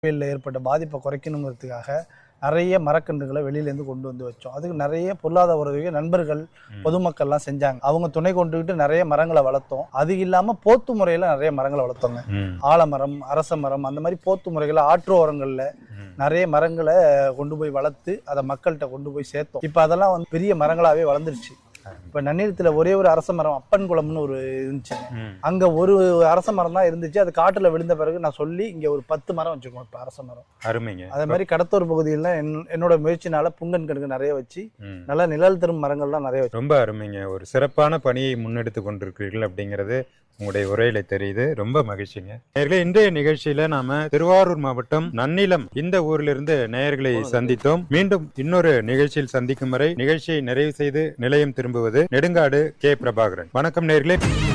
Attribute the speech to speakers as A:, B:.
A: புயலில் ஏற்பட்ட பாதிப்பை குறைக்கணுங்கிறதுக்காக நிறைய மரக்கன்றுகளை வெளியிலேருந்து கொண்டு வந்து வச்சோம் அதுக்கு நிறைய பொருளாதார உதவியை நண்பர்கள் பொதுமக்கள்லாம் செஞ்சாங்க அவங்க துணை கொண்டுகிட்டு நிறைய மரங்களை வளர்த்தோம் அது இல்லாமல் போத்து முறையில் நிறைய மரங்களை வளர்த்தோங்க
B: ம்,
A: ஆலமரம் அரச மரம் அந்த மாதிரி போத்து முறைகளை ஆற்று ஓரங்களில்
B: ம்.
A: நிறைய மரங்களை கொண்டு போய் வளர்த்து அதை மக்கள்கிட்ட கொண்டு போய் சேர்த்தோம் இப்போ அதெல்லாம் வந்து பெரிய மரங்களாகவே வளர்ந்துருச்சு இப்போ நன்னீரத்தில் ஒரே ஒரு அரச மரம் அப்பன் குளம்னு ஒரு இருந்துச்சுங்க
B: ம்.
A: அங்கே ஒரு அரச மரம் தான் இருந்துச்சு அது காட்டில் விழுந்த பிறகு நான் சொல்லி இங்கே ஒரு பத்து மரம் வச்சுருக்கோம் இப்போ அரச மரம்
B: அருமைங்க
A: அதே மாதிரி கடத்தூர் பகுதியில் என் என்னோட முயற்சினால புங்கன் கணக்கு நிறைய வச்சு
B: ம்.
A: நல்லா நிழல் தரும் மரங்கள்லாம் நிறைய வச்சு
B: ரொம்ப அருமைங்க ஒரு சிறப்பான பணியை முன்னெடுத்து கொண்டிருக்கிறீர்கள் அப்படிங்கிறது உங்களுடைய உரையில தெரியுது ரொம்ப மகிழ்ச்சிங்க நேயர்களே இன்றைய நிகழ்ச்சியில நாம திருவாரூர் மாவட்டம் நன்னிலம் இந்த ஊரிலிருந்து நேயர்களை சந்தித்தோம் மீண்டும் இன்னொரு நிகழ்ச்சியில் சந்திக்கும் வரை நிகழ்ச்சியை நிறைவு செய்து நிலையம் திரும்புவது நெடுங்காடு கே பிரபாகரன் வணக்கம் நேயர்களே